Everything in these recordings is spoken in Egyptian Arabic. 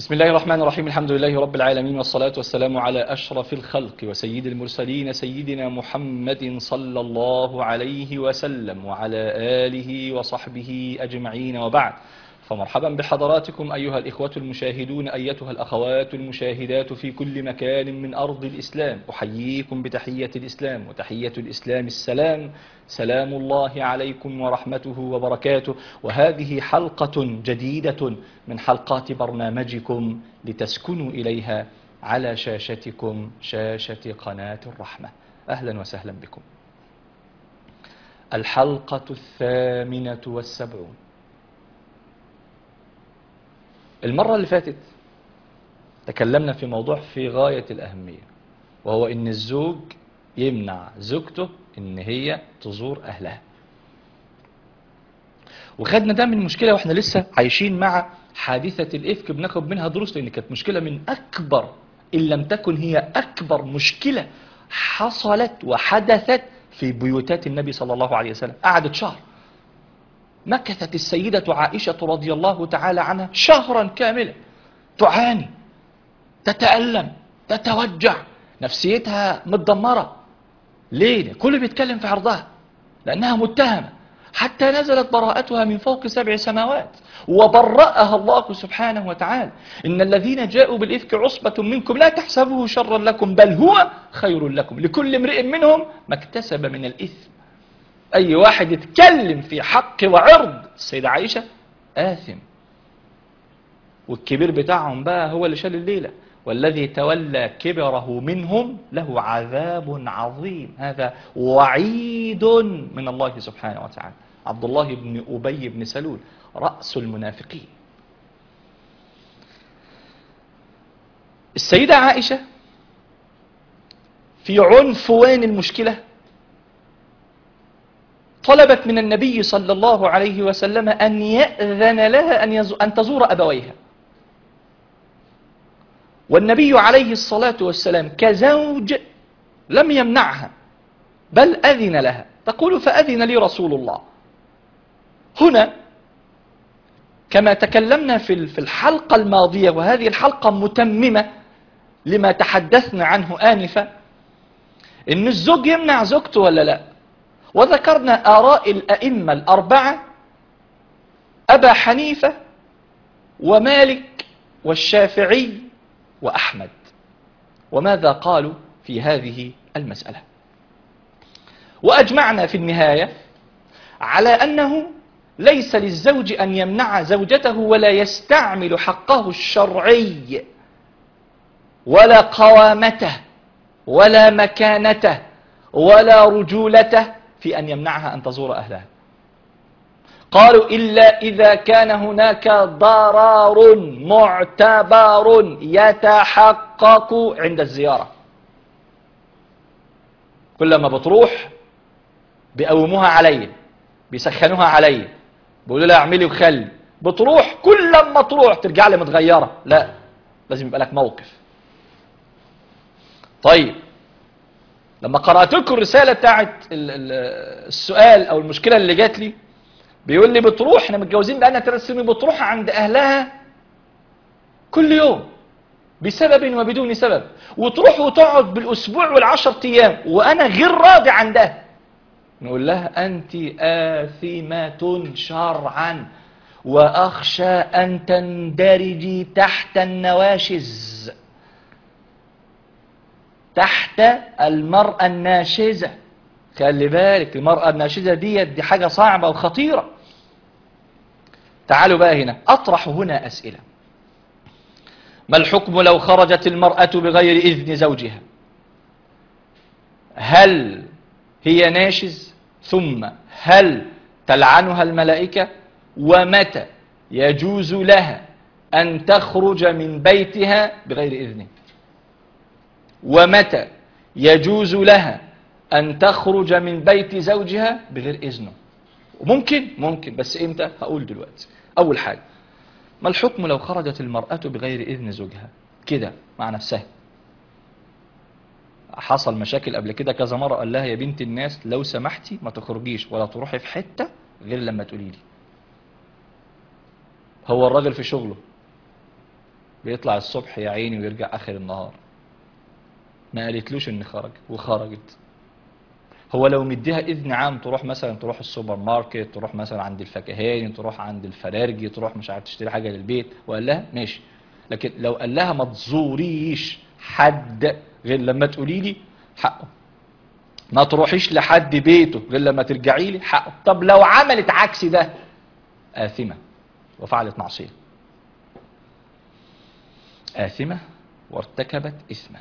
بسم الله الرحمن الرحيم الحمد لله رب العالمين والصلاة والسلام على أشرف الخلق وسيد المرسلين سيدنا محمد صلى الله عليه وسلم وعلى آله وصحبه أجمعين وبعد فمرحبا بحضراتكم أيها الإخوة المشاهدون أيتها الأخوات المشاهدات في كل مكان من أرض الإسلام أحييكم بتحية الإسلام وتحية الإسلام السلام سلام الله عليكم ورحمته وبركاته وهذه حلقة جديدة من حلقات برنامجكم لتسكنوا إليها على شاشتكم شاشة قناة الرحمة أهلا وسهلا بكم الحلقة الثامنة والسبعون المرة اللي فاتت تكلمنا في موضوع في غاية الأهمية وهو إن الزوج يمنع زوجته إن هي تزور أهلها وخدنا ده من مشكلة وإحنا لسه عايشين مع حادثة الإفك بناخد منها دروس لأن كانت مشكلة من أكبر إن لم تكن هي أكبر مشكلة حصلت وحدثت في بيوتات النبي صلى الله عليه وسلم قعدت شهر مكثت السيدة عائشة رضي الله تعالى عنها شهرا كاملا تعاني تتألم تتوجع نفسيتها متدمرة ليه؟ كل بيتكلم في عرضها لأنها متهمة حتى نزلت براءتها من فوق سبع سماوات وبرأها الله سبحانه وتعالى إن الذين جاءوا بالإفك عصبة منكم لا تحسبوه شرا لكم بل هو خير لكم لكل امرئ منهم ما اكتسب من الإثم أي واحد يتكلم في حق وعرض السيدة عائشة آثم والكبير بتاعهم بقى هو اللي شال الليلة والذي تولى كبره منهم له عذاب عظيم هذا وعيد من الله سبحانه وتعالى عبد الله بن أبي بن سلول رأس المنافقين السيدة عائشة في عنفوان المشكلة طلبت من النبي صلى الله عليه وسلم أن يأذن لها أن, يزو أن تزور أبويها والنبي عليه الصلاة والسلام كزوج لم يمنعها بل أذن لها تقول فأذن لي رسول الله هنا كما تكلمنا في في الحلقة الماضية وهذه الحلقة متممة لما تحدثنا عنه آنفا إن الزوج يمنع زوجته ولا لا وذكرنا آراء الأئمة الأربعة أبا حنيفة ومالك والشافعي وأحمد وماذا قالوا في هذه المسألة وأجمعنا في النهاية على أنه ليس للزوج أن يمنع زوجته ولا يستعمل حقه الشرعي ولا قوامته ولا مكانته ولا رجولته في أن يمنعها أن تزور أهلها قالوا إلا إذا كان هناك ضرر معتبر يتحقق عند الزيارة كلما بتروح بيقوموها علي بيسخنوها علي بيقولوا لها اعملي وخلي بتروح كل لما تروح ترجع لي متغيرة لا لازم يبقى لك موقف طيب لما قرأت لكم الرسالة بتاعت السؤال أو المشكلة اللي جات لي بيقول لي بتروح احنا متجوزين بقالنا ثلاث سنين بتروح عند أهلها كل يوم بسبب وبدون سبب وتروح وتقعد بالأسبوع والعشر أيام وأنا غير راضي عندها نقول لها أنت آثمة شرعا وأخشى أن تندرجي تحت النواشز تحت المرأة الناشزة خلي بالك المرأة الناشزة دي دي حاجة صعبة وخطيرة تعالوا بقى هنا أطرح هنا أسئلة ما الحكم لو خرجت المرأة بغير إذن زوجها هل هي ناشز ثم هل تلعنها الملائكة ومتى يجوز لها أن تخرج من بيتها بغير إذنه ومتى يجوز لها أن تخرج من بيت زوجها بغير إذنه ممكن ممكن بس إمتى هقول دلوقتي أول حاجة ما الحكم لو خرجت المرأة بغير إذن زوجها كده مع نفسها حصل مشاكل قبل كده كذا مرة قال لها يا بنت الناس لو سمحتي ما تخرجيش ولا تروحي في حتة غير لما تقولي لي هو الراجل في شغله بيطلع الصبح يا عيني ويرجع اخر النهار ما قالتلوش ان خرج وخرجت هو لو مديها اذن عام تروح مثلا تروح السوبر ماركت تروح مثلا عند الفكهاني تروح عند الفرارجي تروح مش عارف تشتري حاجه للبيت وقال لها ماشي لكن لو قال لها ما تزوريش حد غير لما تقولي لي حقه ما تروحيش لحد بيته غير لما ترجعي لي حقه طب لو عملت عكس ده آثمة وفعلت معصية آثمة وارتكبت إثما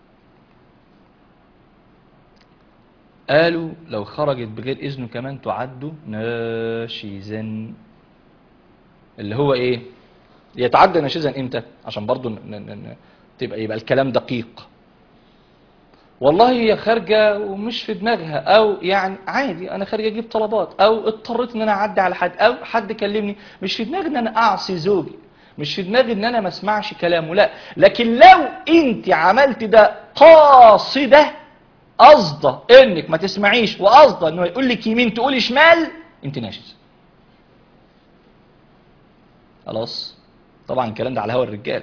قالوا لو خرجت بغير إذنه كمان تعد ناشزا اللي هو إيه يتعدى ناشزا إمتى عشان برضو ن- ن- ن- تبقى يبقى الكلام دقيق والله هي خارجه ومش في دماغها او يعني عادي انا خارجه اجيب طلبات او اضطريت ان انا اعدي على حد او حد كلمني مش في دماغي ان انا اعصي زوجي مش في دماغي ان انا ما اسمعش كلامه لا لكن لو انت عملت ده قاصده قصده انك ما تسمعيش وقصده انه يقول لك يمين تقولي شمال انت ناشز خلاص طبعا الكلام ده على هوا الرجال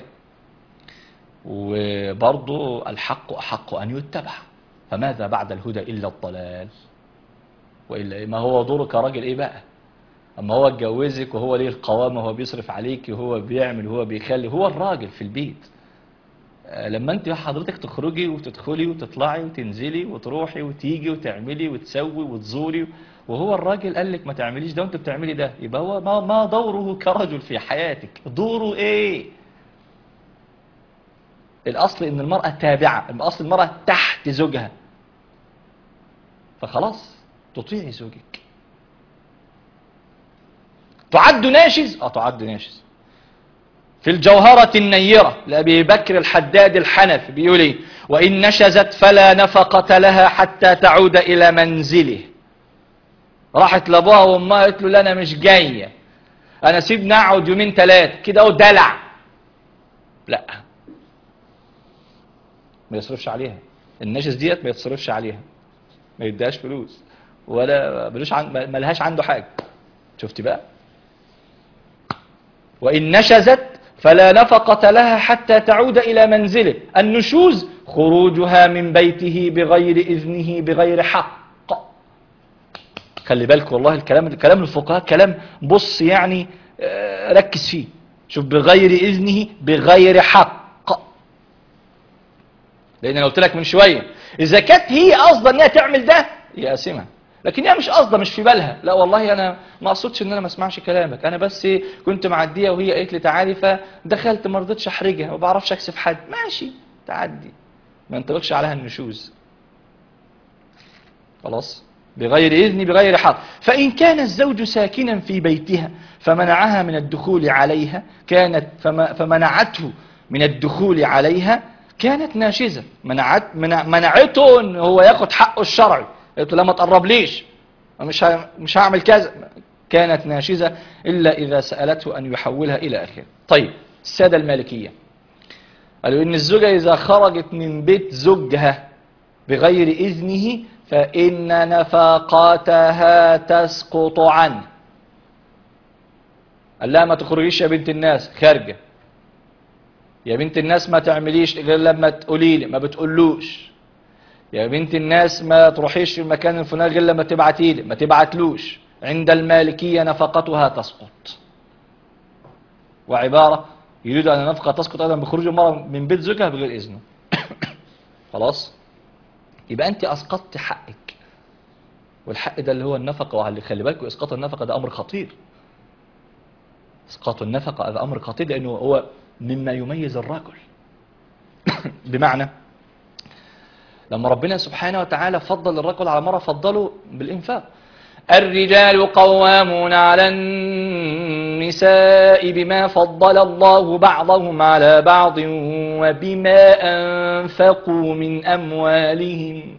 وبرضه الحق أحق أن يتبع فماذا بعد الهدى إلا الضلال وإلا إيه؟ ما هو دورك كراجل إيه بقى أما هو اتجوزك وهو ليه القوامة وهو بيصرف عليك وهو بيعمل وهو بيخلي هو الراجل في البيت آه، لما انت حضرتك تخرجي وتدخلي وتطلعي وتنزلي وتروحي وتيجي وتعملي وتسوي وتزوري وهو الراجل قال لك ما تعمليش ده وانت بتعملي ده يبقى هو ما, ما دوره كرجل في حياتك دوره ايه الاصل ان المرأة تابعة الاصل المرأة تحت زوجها فخلاص تطيعي زوجك تعد ناشز اه تعد ناشز في الجوهرة النيرة لأبي بكر الحداد الحنفي بيقول ايه وإن نشزت فلا نفقة لها حتى تعود إلى منزله راحت لأبوها وأمها قالت له لا أنا مش جاية أنا سيبني أقعد يومين ثلاثة كده أهو دلع لا ما يصرفش عليها الناشز ديت ما يتصرفش عليها ما يديهاش فلوس ولا ملوش عن ما لهاش عنده حاجة شفتي بقى وإن نشزت فلا نفقة لها حتى تعود إلى منزله النشوز خروجها من بيته بغير إذنه بغير حق خلي بالك والله الكلام كلام الفقهاء كلام بص يعني آه، ركز فيه شوف بغير إذنه بغير حق لأن أنا قلت لك من شوية إذا كانت هي قصدا إنها تعمل ده هي قاسمة لكن هي مش قصده مش في بالها لا والله انا ما اقصدش ان انا ما اسمعش كلامك انا بس كنت معديه وهي قالت لي تعالي فدخلت ما رضيتش احرجها وما بعرفش اكسف حد ماشي تعدي ما ينطبقش عليها النشوز خلاص بغير إذن بغير حق فإن كان الزوج ساكنا في بيتها فمنعها من الدخول عليها كانت فم- فمنعته من الدخول عليها كانت ناشزة منعت منع منعته ان هو ياخد حقه الشرعي قلت له لا ما تقربليش مش ه- مش هعمل كذا كانت ناشزة إلا إذا سألته أن يحولها إلى آخره طيب السادة المالكية قالوا إن الزوجة إذا خرجت من بيت زوجها بغير إذنه فإن نفقاتها تسقط عنه قال لها ما تخرجيش يا بنت الناس خارجة يا بنت الناس ما تعمليش غير لما تقولي لي ما بتقولوش يا بنت الناس ما تروحيش المكان الفلاني غير لما تبعتي لي ما تبعتلوش عند المالكية نفقتها تسقط وعبارة يريد أن النفقة تسقط أيضا بخروج المرأة من بيت زوجها بغير إذنه خلاص يبقى أنت أسقطت حقك والحق ده اللي هو النفقة وعلى خلي بالكم إسقاط النفقة ده أمر خطير إسقاط النفقة هذا أمر خطير لأنه هو مما يميز الرجل بمعنى لما ربنا سبحانه وتعالى فضل الرجل على مرة فضله بالإنفاق الرجال قوامون على النساء بما فضل الله بعضهم على بعض وبما أنفقوا من أموالهم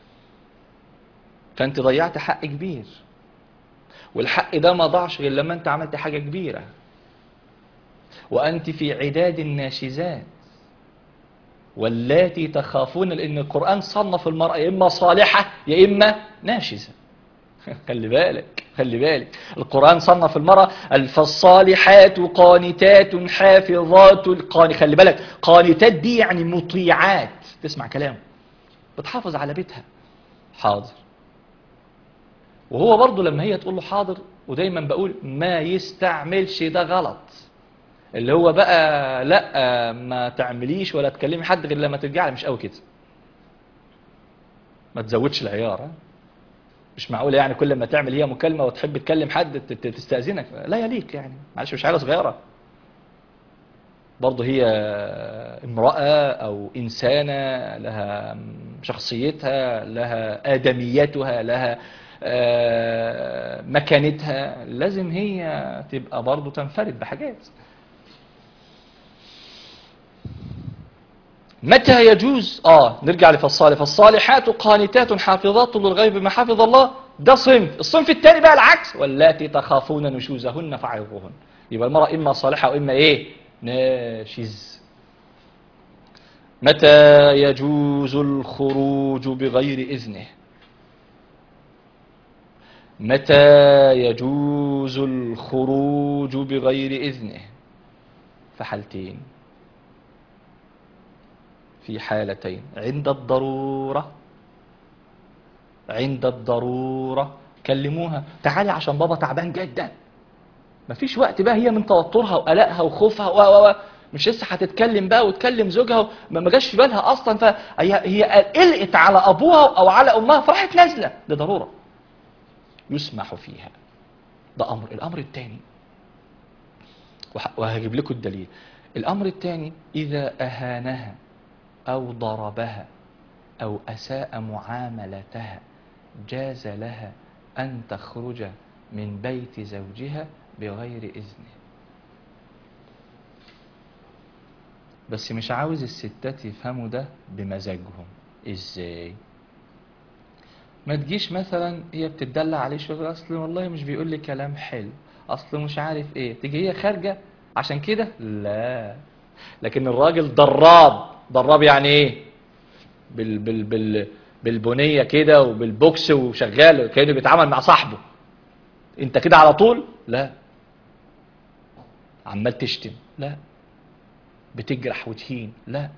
فأنت ضيعت حق كبير والحق ده ما ضاعش غير لما أنت عملت حاجة كبيرة وأنت في عداد الناشزات واللاتي تخافون لأن القرآن صنف المرأة يا إما صالحة يا إما ناشزة خلي بالك خلي بالك القرآن صنف المرأة فالصالحات قانتات حافظات القان خلي بالك قانتات دي يعني مطيعات تسمع كلامه بتحافظ على بيتها حاضر وهو برضه لما هي تقول له حاضر ودايما بقول ما يستعملش ده غلط اللي هو بقى لا ما تعمليش ولا تكلمي حد غير لما ترجعي مش قوي كده ما تزودش العيار ها؟ مش معقول يعني كل ما تعمل هي مكالمة وتحب تكلم حد ت- ت- تستأذنك لا يليق يعني معلش مش عيلة صغيرة برضه هي امرأة أو إنسانة لها شخصيتها لها آدميتها لها آه، مكانتها لازم هي تبقى برضه تنفرد بحاجات متى يجوز اه نرجع لفالصالح فالصالحات قانتات حافظات للغيب بما حفظ الله ده صنف الصنف الثاني بقى العكس واللاتي تخافون نشوزهن فعظوهن يبقى المرأة إما صالحة وإما إيه ناشز متى يجوز الخروج بغير إذنه متى يجوز الخروج بغير إذنه في حالتين في حالتين عند الضرورة عند الضرورة كلموها تعالي عشان بابا تعبان جدا مفيش وقت بقى هي من توترها وقلقها وخوفها و و و مش لسه هتتكلم بقى وتكلم زوجها ما ما جاش في بالها اصلا فهي هي قلقت على ابوها او على امها فراحت نازله ده ضروره يسمح فيها ده امر الامر الثاني وهجيب لكم الدليل الامر الثاني اذا اهانها أو ضربها أو أساء معاملتها جاز لها أن تخرج من بيت زوجها بغير إذنه بس مش عاوز الستات يفهموا ده بمزاجهم ازاي ما تجيش مثلا هي بتدلع عليه شويه اصل والله مش بيقول لي كلام حلو اصل مش عارف ايه تيجي هي خارجه عشان كده لا لكن الراجل ضراب ضراب يعني ايه بال بال بال بالبنيه كده وبالبوكس وشغال كانه بيتعامل مع صاحبه انت كده على طول لا عمال تشتم لا بتجرح وتهين لا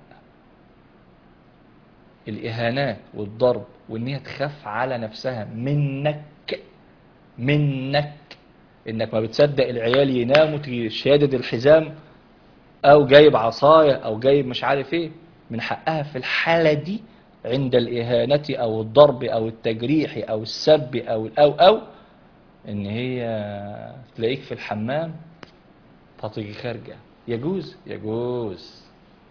الاهانات والضرب وان هي تخاف على نفسها منك منك انك ما بتصدق العيال يناموا تيجي شادد الحزام او جايب عصايه او جايب مش عارف ايه من حقها في الحاله دي عند الاهانه او الضرب او التجريح او السب او او او ان هي تلاقيك في الحمام فتيجي خارجه يجوز يجوز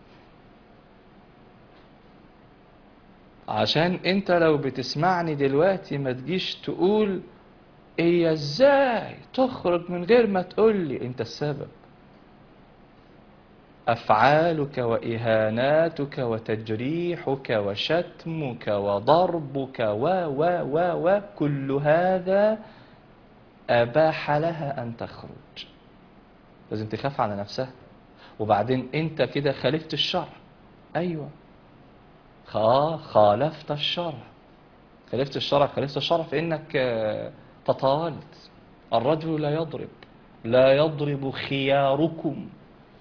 عشان انت لو بتسمعني دلوقتي ما تجيش تقول هي ازاي تخرج من غير ما تقول لي انت السبب افعالك واهاناتك وتجريحك وشتمك وضربك و و و و كل هذا اباح لها ان تخرج لازم تخاف على نفسها وبعدين انت كده خالفت الشرع ايوه خا خالفت الشرع خالفت الشرع خالفت الشرع في انك آه، تطاولت الرجل لا يضرب لا يضرب خياركم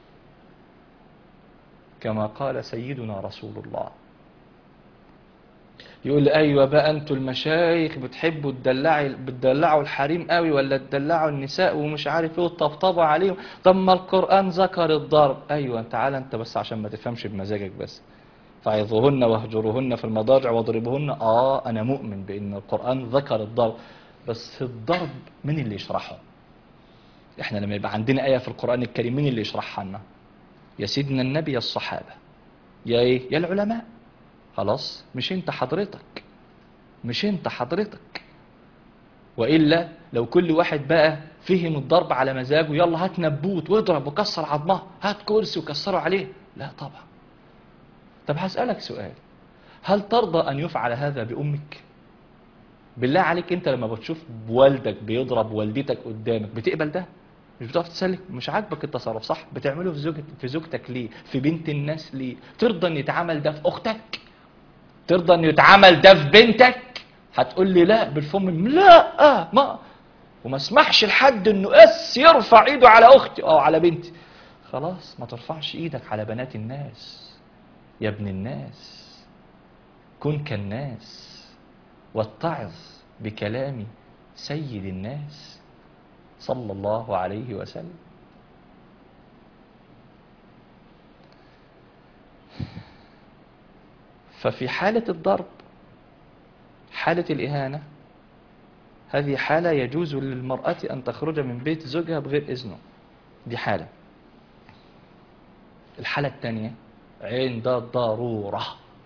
كما قال سيدنا رسول الله يقول لي ايوه بقى انتوا المشايخ بتحبوا تدلعي بتدلعوا الحريم قوي ولا تدلعوا النساء ومش عارف ايه وتطبطبوا عليهم طب ما القران ذكر الضرب ايوه تعالى انت بس عشان ما تفهمش بمزاجك بس فعظوهن واهجروهن في المضاجع واضربوهن اه انا مؤمن بان القران ذكر الضرب بس الضرب مين اللي يشرحه احنا لما يبقى عندنا ايه في القران الكريم مين اللي يشرحها لنا يا سيدنا النبي يا الصحابه يا ايه يا العلماء خلاص مش انت حضرتك مش انت حضرتك والا لو كل واحد بقى فهم الضرب على مزاجه يلا هات نبوت واضرب وكسر عظمها هات كرسي وكسره عليه لا طبعا طب هسألك سؤال هل ترضى أن يفعل هذا بأمك بالله عليك أنت لما بتشوف والدك بيضرب والدتك قدامك بتقبل ده مش بتقف تسلك مش عاجبك التصرف صح بتعمله في زوجتك في زوجتك ليه في بنت الناس ليه ترضى ان يتعمل ده في اختك ترضى ان يتعمل ده في بنتك هتقول لي لا بالفم لا آه ما وما اسمحش لحد انه اس يرفع ايده على اختي او على بنتي خلاص ما ترفعش ايدك على بنات الناس يا ابن الناس كن كالناس واتعظ بكلام سيد الناس صلى الله عليه وسلم ففي حالة الضرب حالة الإهانة هذه حالة يجوز للمرأة أن تخرج من بيت زوجها بغير إذنه دي حالة الحالة الثانية عند الضرورة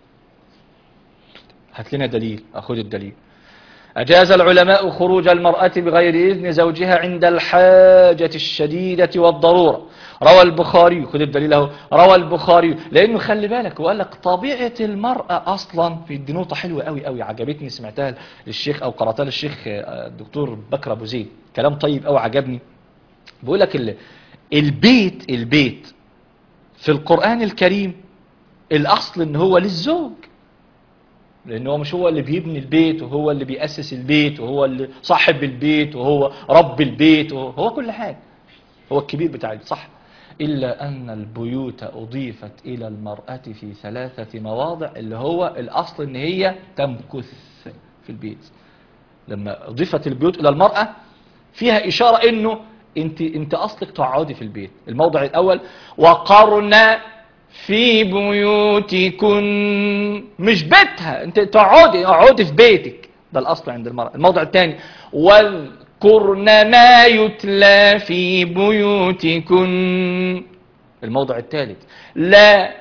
هات لنا دليل أخذ الدليل أجاز العلماء خروج المرأة بغير إذن زوجها عند الحاجة الشديدة والضرورة روى البخاري خذ الدليل اهو روى البخاري لأنه خلي بالك وقال لك طبيعة المرأة أصلا في دي نقطة حلوة قوي قوي عجبتني سمعتها للشيخ أو قرأتها للشيخ آه، الدكتور بكر أبو زيد كلام طيب قوي عجبني بيقول لك ال- البيت البيت في القرآن الكريم الأصل إن هو للزوج لأن هو مش هو اللي بيبني البيت وهو اللي بيأسس البيت وهو اللي صاحب البيت وهو رب البيت وهو هو كل حاجة هو الكبير بتاع البيت صح إلا أن البيوت أضيفت إلى المرأة في ثلاثة مواضع اللي هو الأصل إن هي تمكث في البيت لما أضيفت البيوت إلى المرأة فيها إشارة إنه أنت أنت أصلك تقعدي في البيت الموضع الأول وقرن في بيوتكن مش بيتها أنت تقعدي اقعدي في بيتك ده الأصل عند المرأة الموضع الثاني واذكرن ما يتلى في بيوتكن الموضع الثالث لا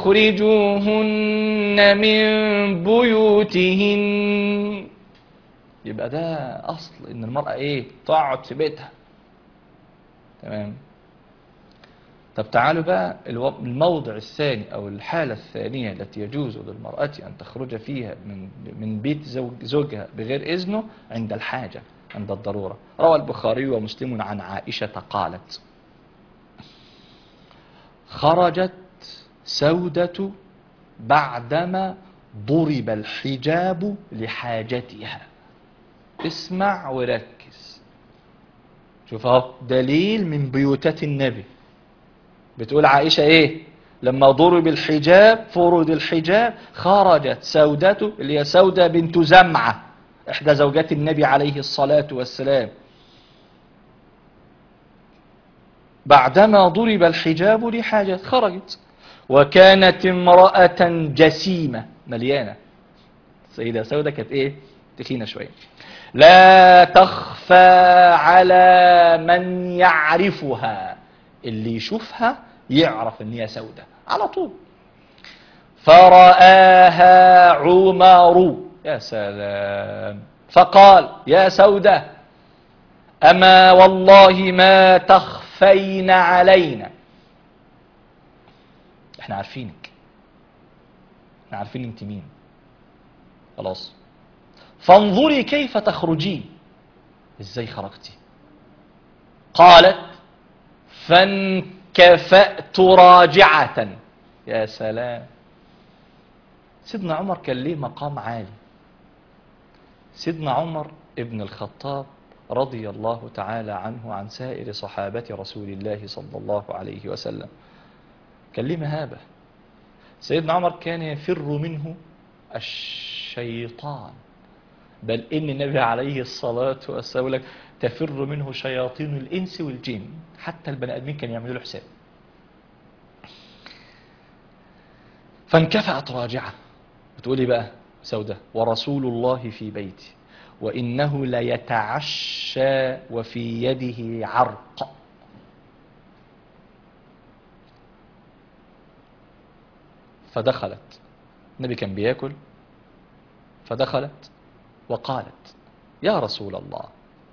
تخرجوهن من بيوتهن يبقى ده اصل ان المرأة ايه تقعد في بيتها تمام طب تعالوا بقى الو- الموضع الثاني او الحالة الثانية التي يجوز للمرأة ان تخرج فيها من من بيت زوج زوجها بغير اذنه عند الحاجة عند الضرورة روى البخاري ومسلم عن عائشة قالت خرجت سودة بعدما ضرب الحجاب لحاجتها اسمع وركز شوف اهو دليل من بيوتات النبي بتقول عائشة ايه لما ضرب الحجاب فرض الحجاب خرجت سودته اللي هي سودة بنت زمعة احدى زوجات النبي عليه الصلاة والسلام بعدما ضرب الحجاب لحاجة خرجت وكانت امرأة جسيمة مليانة سيدة سودة كانت ايه تخينة شوية لا تخفى على من يعرفها اللي يشوفها يعرف ان هي سودة على طول فرآها عمر يا سلام فقال يا سودة أما والله ما تخفين علينا احنا عارفينك احنا عارفين انت مين خلاص فانظري كيف تخرجين ازاي خرجتي قالت فانكفأت راجعة يا سلام سيدنا عمر كان ليه مقام عالي سيدنا عمر ابن الخطاب رضي الله تعالى عنه عن سائر صحابة رسول الله صلى الله عليه وسلم كان ليه مهابة سيدنا عمر كان يفر منه الشيطان بل إن النبي عليه الصلاة والسلام يقول لك تفر منه شياطين الإنس والجن حتى البني آدمين كانوا يعملوا له حساب فانكفأت راجعة بتقولي بقى سودة ورسول الله في بيتي وإنه ليتعشى وفي يده عرق فدخلت النبي كان بياكل فدخلت وقالت يا رسول الله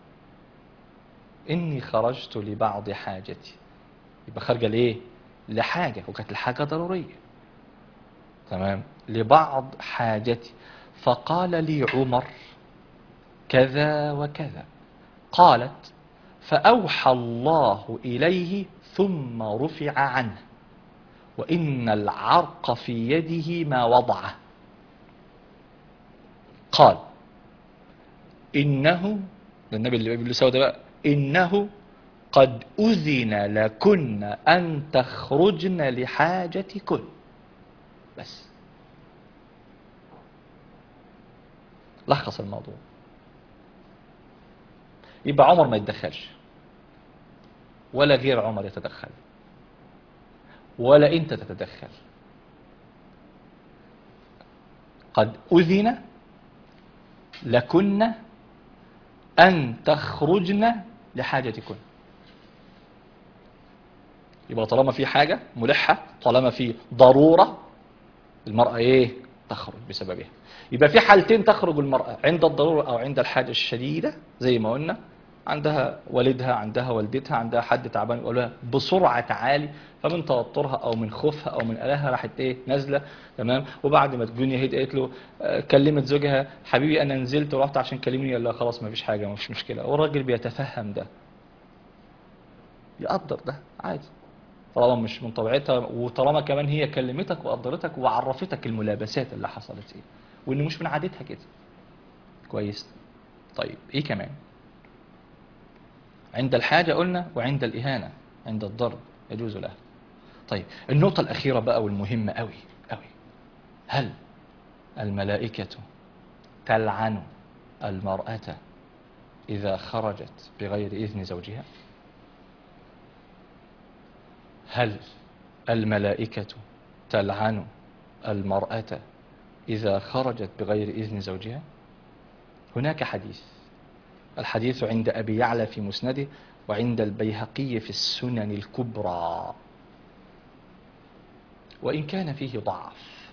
إني خرجت لبعض حاجتي يبقى خارجة لإيه؟ لحاجة وكانت الحاجة ضرورية تمام لبعض حاجتي فقال لي عمر كذا وكذا قالت فأوحى الله إليه ثم رفع عنه وإن العرق في يده ما وضعه قال إنه ده النبي اللي بيقول سوا ده بقى إنه قد أذن لكن أن تخرجن لحاجتكن بس لخص الموضوع يبقى عمر ما يتدخلش ولا غير عمر يتدخل ولا انت تتدخل قد أذن لكن أن تخرجن لحاجتكن يبقى طالما في حاجة ملحة طالما في ضرورة المرأة ايه تخرج بسببها يبقى في حالتين تخرج المرأة عند الضرورة أو عند الحاجة الشديدة زي ما قلنا عندها والدها عندها والدتها عندها حد تعبان يقول لها بسرعة تعالي فمن توترها أو من خوفها أو من قلقها راحت إيه نازلة تمام وبعد ما تجوني هيد قالت له آه، كلمت زوجها حبيبي أنا نزلت ورحت عشان كلمني قال لها خلاص ما فيش حاجة ما فيش مشكلة والراجل بيتفهم ده يقدر ده عادي طالما مش من طبيعتها وطالما كمان هي كلمتك وقدرتك وعرفتك الملابسات اللي حصلت ايه وانه مش من عادتها كده كويس طيب ايه كمان عند الحاجة قلنا وعند الإهانة عند الضرب يجوز لها طيب النقطة الأخيرة بقى والمهمة أوي أوي هل الملائكة تلعن المرأة إذا خرجت بغير إذن زوجها هل الملائكة تلعن المرأة إذا خرجت بغير إذن زوجها هناك حديث الحديث عند أبي يعلى في مسنده وعند البيهقي في السنن الكبرى وإن كان فيه ضعف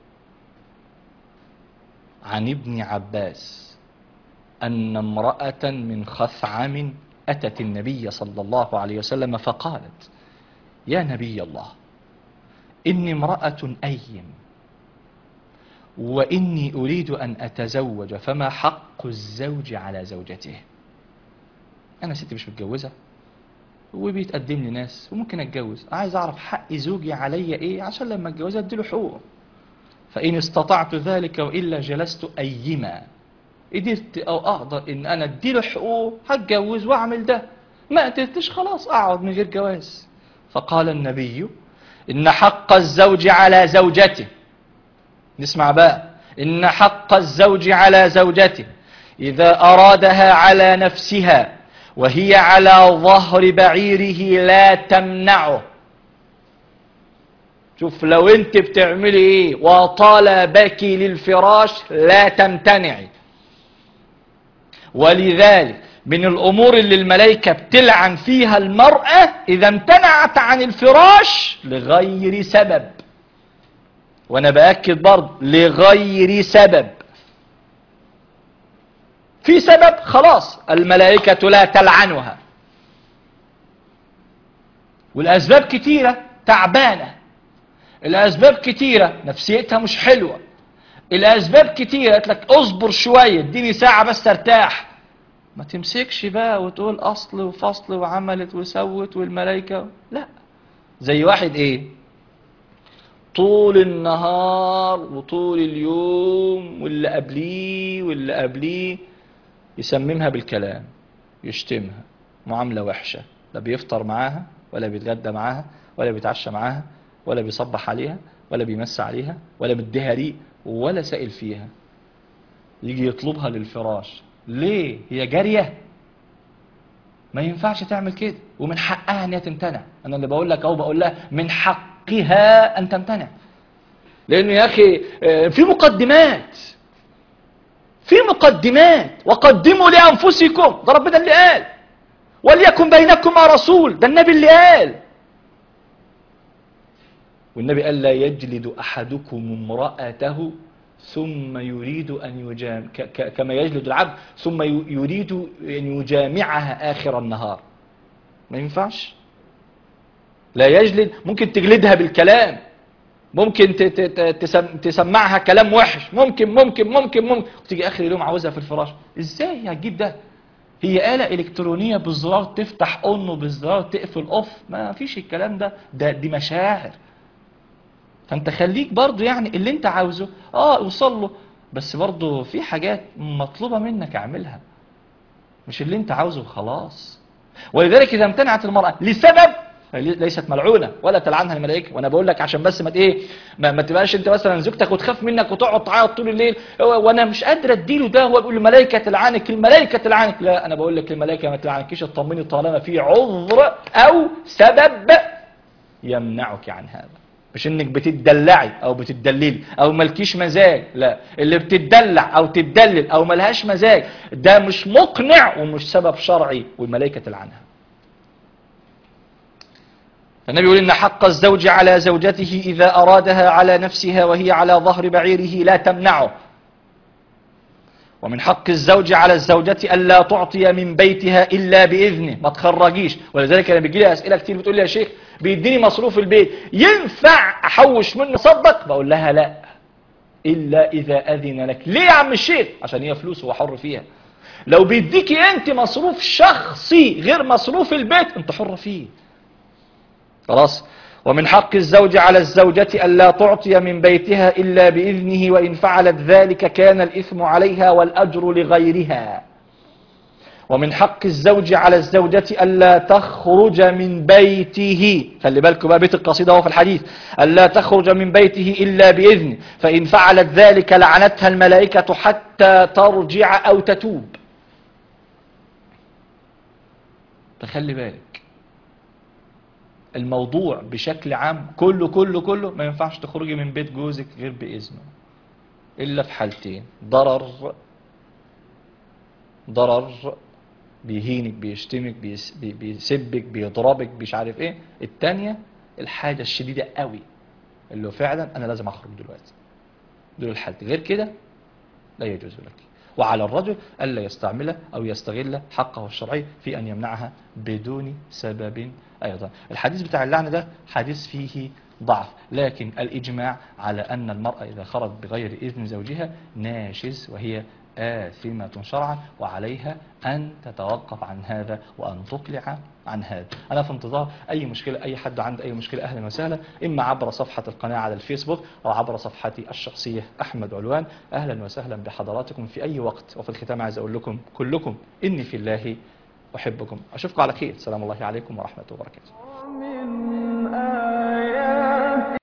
عن ابن عباس أن امرأة من خثعم أتت النبي صلى الله عليه وسلم فقالت يا نبي الله إني امرأة أيم وإني أريد أن أتزوج فما حق الزوج على زوجته أنا ست مش متجوزة وبيتقدم لي ناس وممكن أتجوز عايز أعرف حق زوجي عليا إيه عشان لما أتجوز أديله حقوق فإن استطعت ذلك وإلا جلست أيما قدرت أو أقدر إن أنا أديله حقوق هتجوز وأعمل ده ما قدرتش خلاص أقعد من غير جواز فقال النبي إن حق الزوج على زوجته نسمع بقى إن حق الزوج على زوجته إذا أرادها على نفسها وهي على ظهر بعيره لا تمنعه شوف لو انت بتعملي ايه وطلبك للفراش لا تمتنعي ولذلك من الامور اللي الملائكه بتلعن فيها المراه اذا امتنعت عن الفراش لغير سبب وانا باكد برضه لغير سبب في سبب خلاص الملائكه لا تلعنها والاسباب كتيره تعبانه الاسباب كتيره نفسيتها مش حلوه الاسباب كتيره قالت لك اصبر شويه اديني ساعه بس ارتاح ما تمسكش بقى وتقول اصل وفصل وعملت وسوت والملائكه لا زي واحد ايه طول النهار وطول اليوم واللي قبليه واللي قبليه يسممها بالكلام يشتمها معامله وحشه لا بيفطر معاها ولا بيتغدى معاها ولا بيتعشى معاها ولا بيصبح عليها ولا بيمس عليها ولا مديها ريق ولا سائل فيها يجي يطلبها للفراش ليه هي جاريه ما ينفعش تعمل كده ومن حقها ان هي تمتنع انا اللي بقول لك اهو بقول لها من حقها ان تمتنع لانه يا اخي آه، في مقدمات في مقدمات وقدموا لانفسكم ده ربنا اللي قال وليكن بينكما رسول ده النبي اللي قال والنبي قال لا يجلد احدكم امراته ثم يريد ان يجام ك- ك- كما يجلد العبد ثم ي- يريد ان يجامعها اخر النهار ما ينفعش لا يجلد ممكن تجلدها بالكلام ممكن ت- ت- ت- تسم- تسمعها كلام وحش ممكن ممكن ممكن ممكن وتيجي اخر اليوم عاوزها في الفراش ازاي هتجيب ده هي آلة إلكترونية بالزرار تفتح أون وبالزرار تقفل أوف ما فيش الكلام ده ده دي مشاعر فأنت خليك برضو يعني اللي أنت عاوزه آه اوصل له بس برضو في حاجات مطلوبة منك اعملها مش اللي انت عاوزه خلاص ولذلك اذا امتنعت المرأة لسبب ليست ملعونة ولا تلعنها الملائكة وانا بقول لك عشان بس ما ت- ايه ما, ما تبقاش انت مثلا زوجتك وتخاف منك وتقعد تعيط طول الليل و- وانا مش قادر اديله ده هو بيقول الملائكة تلعنك الملائكة تلعنك لا انا بقول لك الملائكة ما تلعنكيش اطمني طالما في عذر او سبب يمنعك عن هذا مش انك بتدلعي او بتدللي او ملكيش مزاج لا اللي بتدلع او تدلل او ملهاش مزاج ده مش مقنع ومش سبب شرعي والملائكة تلعنها فالنبي يقول إن حق الزوج على زوجته إذا أرادها على نفسها وهي على ظهر بعيره لا تمنعه ومن حق الزوج على الزوجة ألا تعطي من بيتها إلا بإذنه ما تخرجيش ولذلك أنا بيجي لي أسئلة كتير بتقول لي يا شيخ بيديني مصروف البيت ينفع أحوش منه صدق بقول لها لا إلا إذا أذن لك ليه يا عم الشيخ عشان هي فلوس هو حر فيها لو بيديكي أنت مصروف شخصي غير مصروف البيت أنت حر فيه خلاص ومن حق الزوج على الزوجة ألا تعطي من بيتها إلا بإذنه وإن فعلت ذلك كان الإثم عليها والأجر لغيرها ومن حق الزوج على الزوجة ألا تخرج من بيته خلي بالكم بقى بيت القصيدة هو في الحديث ألا تخرج من بيته إلا بإذنه فإن فعلت ذلك لعنتها الملائكة حتى ترجع أو تتوب فخلي بالك الموضوع بشكل عام كله كله كله ما ينفعش تخرجي من بيت جوزك غير بإذنه إلا في حالتين ضرر ضرر بيهينك بيشتمك بيس- بي- بيسبك بيضربك مش عارف ايه التانية الحاجة الشديدة قوي اللي هو فعلا انا لازم اخرج دلوقتي دول الحالتين غير كده لا يجوز لك وعلى الرجل ألا يستعمل أو يستغل حقه الشرعي في أن يمنعها بدون سبب أيضا الحديث بتاع اللعنة ده حديث فيه ضعف لكن الإجماع على أن المرأة إذا خرج بغير إذن زوجها ناشز وهي آثمة شرعا وعليها أن تتوقف عن هذا وأن تقلع عن هذا أنا في انتظار أي مشكلة أي حد عنده أي مشكلة أهلا وسهلا إما عبر صفحة القناة على الفيسبوك أو عبر صفحتي الشخصية أحمد علوان أهلا وسهلا بحضراتكم في أي وقت وفي الختام عايز أقول لكم كلكم إني في الله أحبكم أشوفكم على خير سلام الله عليكم ورحمة الله وبركاته من آيات